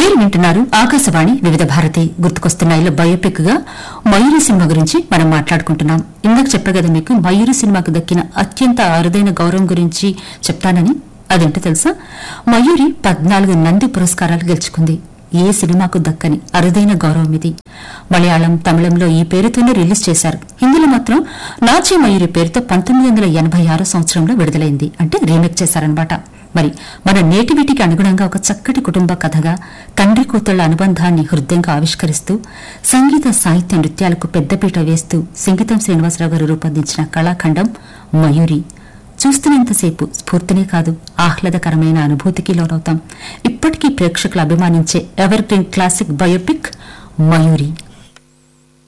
మీరు వింటున్నారు ఆకాశవాణి వివిధ భారతి గుర్తుకొస్తున్నాయిలో బయోపిక్ గా మయూరి సినిమా గురించి మనం మాట్లాడుకుంటున్నాం ఇందాక చెప్పా కదా మీకు మయూరి సినిమాకు దక్కిన అత్యంత అరుదైన గౌరవం గురించి చెప్తానని అదేంటో తెలుసా మయూరి పద్నాలుగు నంది పురస్కారాలు గెలుచుకుంది ఏ సినిమాకు దక్కని అరుదైన గౌరవం ఇది మలయాళం తమిళంలో ఈ పేరుతోనే రిలీజ్ చేశారు హిందీలో మాత్రం నాచే మయూరి పేరుతో పంతొమ్మిది వందల ఎనభై ఆరో సంవత్సరంలో విడుదలైంది అంటే రీమేక్ చేశారనమాట మరి మన నేటివిటికి అనుగుణంగా ఒక చక్కటి కుటుంబ కథగా తండ్రి కూతుళ్ల అనుబంధాన్ని హృదయంగా ఆవిష్కరిస్తూ సంగీత సాహిత్య నృత్యాలకు పెద్దపీట వేస్తూ సంగీతం శ్రీనివాసరావు గారు రూపొందించిన కళాఖండం మయూరి చూస్తున్నంతసేపు స్ఫూర్తినే కాదు ఆహ్లాదకరమైన అనుభూతికి లోనవుతాం ఇప్పటికీ ప్రేక్షకులు అభిమానించే ever green classic biopic Mayuri